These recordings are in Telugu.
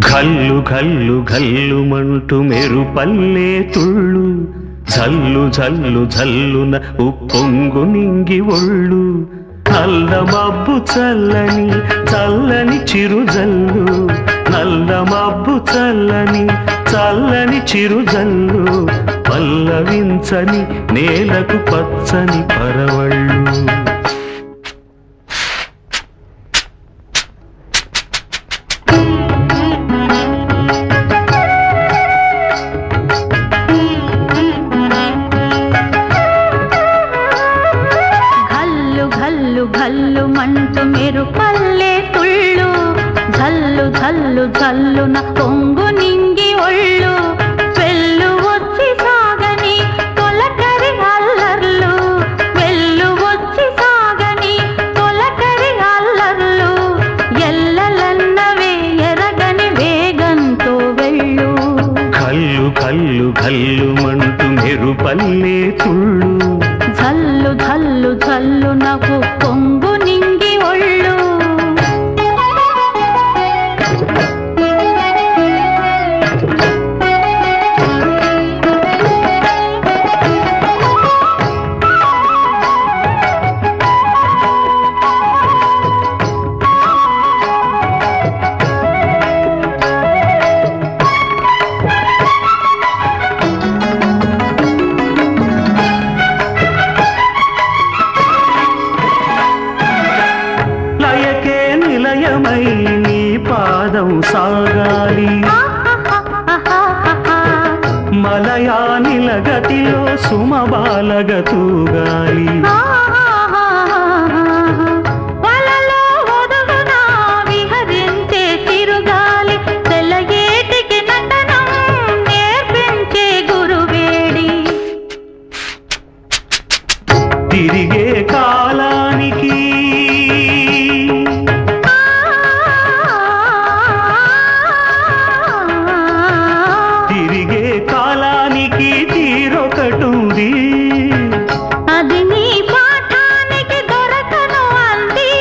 కల్లు కల్లు గల్లుమంటూ మెరుపల్లే తుళ్ళు జల్లు జల్లు జల్లున ఉప్పొంగు నింగి ఒళ్ళు నల్ల మబ్బు చల్లని చల్లని చిరుజల్లు నల్ల మబ్బు చల్లని చల్లని చిరుజల్లు పల్లవించని నేలకు పచ్చని పరవళ్ళు ఘల్లు ఘల్లు ఘల్లు మంటూ మెరు పల్లె తుళ్ళు జల్లు జల్లు జల్లున పొంగు నింగి ఒళ్ళు వెళ్ళు వచ్చి సాగని తొలకరి అల్లర్లు వెళ్ళు వచ్చి సాగని తొలకరి అల్లర్లు ఎల్లలన్నవే ఎరగని వేగంతో వెళ్ళు కల్లు కల్లు కల్లుమంటూ మెరుపల్లే తుళ్ళు జల్లు జల్లు జల్లు నవ్వు పొంగు నింగి ఒళ్ళు లయకే నిలయమై నీ పాదం సాగాలి మలయానిల గతిలో సుమబాలగ తూగాలి వలలో ఒదుగున విహరించే తిరుగాలి తెల్లయేటికి నటనం నేర్పించే గురువేడి తిరిగే కాలానికి తిరిగే కాలానికి తీరొకటుంది అది నీ పాఠానికి దొరకను అంది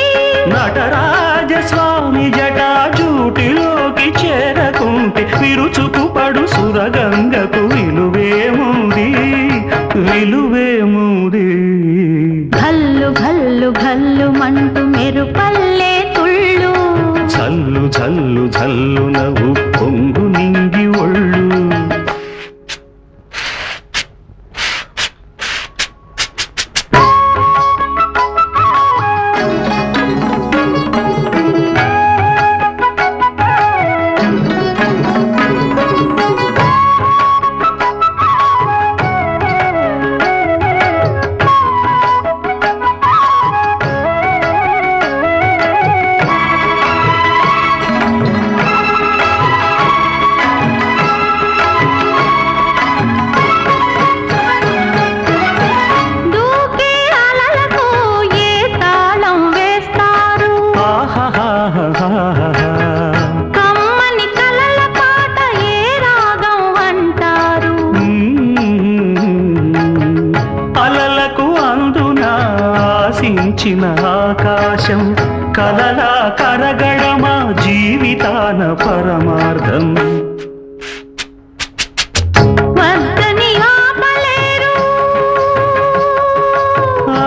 నటరాజస్వామి జటాజూటిలోకి చేరకుంటే విరుచుకు పడు సురగంగకు విలువేముంది విలువేముంది ఘల్లు ఘల్లు ఘల్లు మంటూ మెరు పల్లె తుళ్ళు చల్లు చల్లు చల్లు నవ్వు పొంగు నింగి ఒళ్ళు దూకే అలలకు ఏ తాళం వేస్తారు ఆహాహాహాహా. కమ్మని కలల పాట ఏ రాగం అంటారు అలలకు అందున ఆశించిన ఆకాశం కలలా కరగడమా జీవితాన పరమార్థం వద్దని ఆపలేరు ఆ,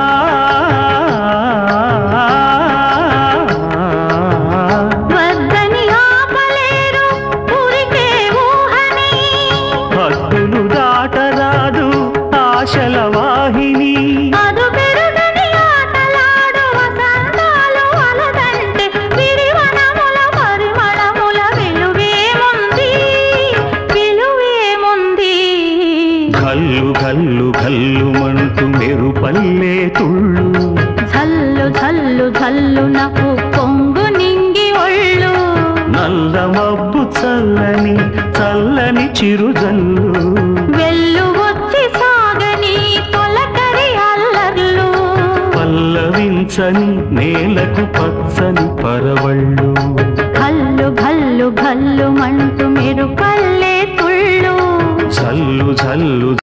వద్దని ఆపలేరు ఉరికే ఊహని హద్దులు దాటరాదు ఆశల వాహిని అదు పెరుగని ఆటలాడు వసంతాలు అలదంటే విరివనముల పరిమళముల విలువేముంది విలువేముంది కల్లు కల్లు కల్లు మంటూ మెరుపల్లే తుళ్ళు జల్లు జల్లు జల్లు నవ్వు పొంగు నింగి ఒళ్ళు నల్ల మబ్బు చల్లని చల్లని చిరుజల్లు వెళ్ళు వచ్చి సాగని తొలకరి అల్లర్లు పల్లవించని నేలకు పచ్చని పరవళ్ళు ఘల్లు ఘల్లు ఘల్లు మంటూ మెరు పల్లె తుళ్ళు జల్లు జల్లు